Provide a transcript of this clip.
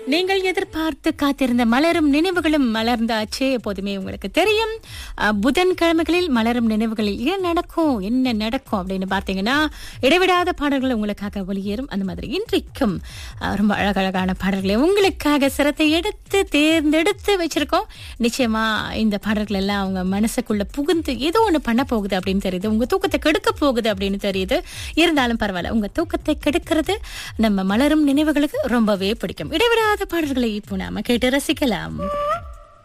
நீங்கள் எதிர்பார்த்து காத்திருந்த மலரும் நினைவுகளும் மலர்ந்தாச்சு எப்போதுமே உங்களுக்கு தெரியும் அஹ், புதன்கிழமைகளில் மலரும் நினைவுகளில் என்ன நடக்கும் என்ன நடக்கும் அப்படின்னு பார்த்தீங்கன்னா இடைவிடாத பாடல்கள் உங்களுக்காக ஒளியேறும் அந்த மாதிரி இன்றைக்கும் அஹ், ரொம்ப அழகழகான பாடல்களை உங்களுக்காக சிரத்தை எடுத்து தேர்ந்தெடுத்து வச்சிருக்கோம் நிச்சயமா இந்த பாடல்கள் எல்லாம் அவங்க மனசுக்குள்ள புகுந்து ஏதோ ஒண்ணு பண்ண போகுது அப்படின்னு தெரியுது உங்க தூக்கத்தை கெடுக்க போகுது அப்படின்னு தெரியுது இருந்தாலும் பரவாயில்ல உங்க தூக்கத்தை கெடுக்கிறது நம்ம மலரும் நினைவுகளுக்கு ரொம்பவே பிடிக்கும் இடைவிடாத பாடல்களை இப்போ நாம கேட்டு ரசிக்கலாம்